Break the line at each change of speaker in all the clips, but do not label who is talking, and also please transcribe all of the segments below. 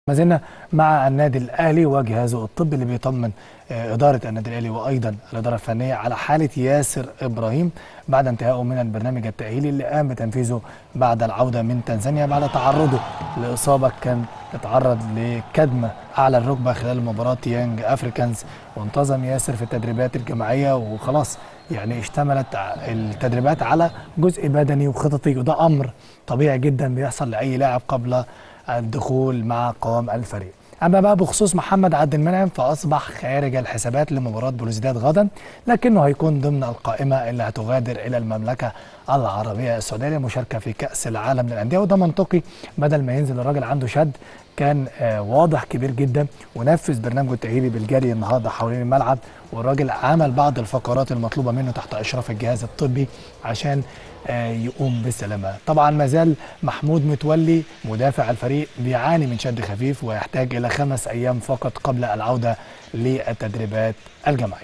ما زلنا مع النادي الاهلي وجهازه الطبي اللي بيطمن آه، اداره النادي الاهلي وايضا الاداره الفنيه على حاله ياسر ابراهيم بعد انتهائه من البرنامج التاهيلي اللي قام بتنفيذه بعد العوده من تنزانيا بعد تعرضه لاصابه كان اتعرض لكدمه اعلى الركبه خلال مباراه يانج افريكانز وانتظم ياسر في التدريبات الجماعيه وخلاص يعني اشتملت التدريبات على جزء بدني وخططي وده امر طبيعي جدا بيحصل لاي لاعب قبل الدخول مع قوام الفريق اما بقى بخصوص محمد عبد المنعم فاصبح خارج الحسابات لمباراه بلوزداد غدا لكنه هيكون ضمن القائمه اللي هتغادر الى المملكه العربيه السعوديه للمشاركه في كاس العالم للانديه وده منطقي بدل ما ينزل الراجل عنده شد كان آه واضح كبير جدا ونفذ برنامجه التاهيلي بالجري النهارده حوالين الملعب والراجل عمل بعض الفقرات المطلوبه منه تحت اشراف الجهاز الطبي عشان آه يقوم بالسلامه طبعا ما زال محمود متولي مدافع الفريق بيعاني من شد خفيف ويحتاج الى خمس ايام فقط قبل العوده للتدريبات الجماعيه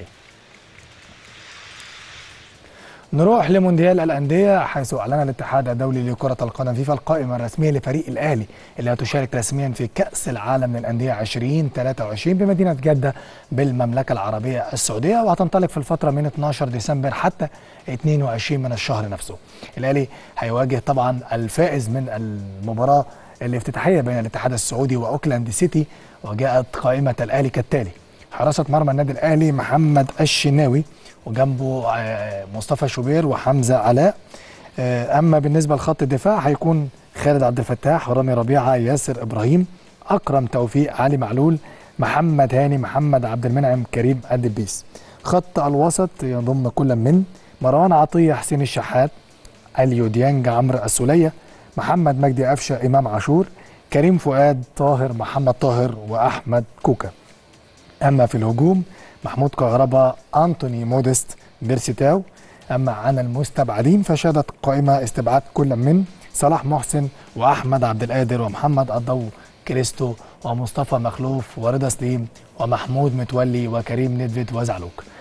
نروح لمونديال الأندية حيث أعلن الاتحاد الدولي لكرة القدم فيفا القائمة الرسمية لفريق الأهلي اللي هتشارك رسميا في كأس العالم للأندية 2023 بمدينة جدة بالمملكة العربية السعودية وهتنطلق في الفترة من 12 ديسمبر حتى 22 من الشهر نفسه. الأهلي هيواجه طبعا الفائز من المباراة الافتتاحية بين الاتحاد السعودي وأوكلاند سيتي وجاءت قائمة الأهلي كالتالي حراسة مرمى النادي الأهلي محمد الشناوي وجنبه مصطفى شوبير وحمزه علاء اما بالنسبه لخط الدفاع هيكون خالد عبد الفتاح رامي ربيعه ياسر ابراهيم اكرم توفيق علي معلول محمد هاني محمد عبد المنعم كريم الدبيس خط الوسط يضم كل من مروان عطيه حسين الشحات اليو ديانج عمرو السوليه محمد مجدي قفشه امام عاشور كريم فؤاد طاهر محمد طاهر واحمد كوكا اما في الهجوم محمود كهربا أنتوني موديست بيرسيتاو أما عن المستبعدين فشهدت قائمة استبعاد كل من صلاح محسن وأحمد عبد القادر ومحمد الضو كريستو ومصطفى مخلوف ورضا سليم ومحمود متولي وكريم ندفد وزعلوك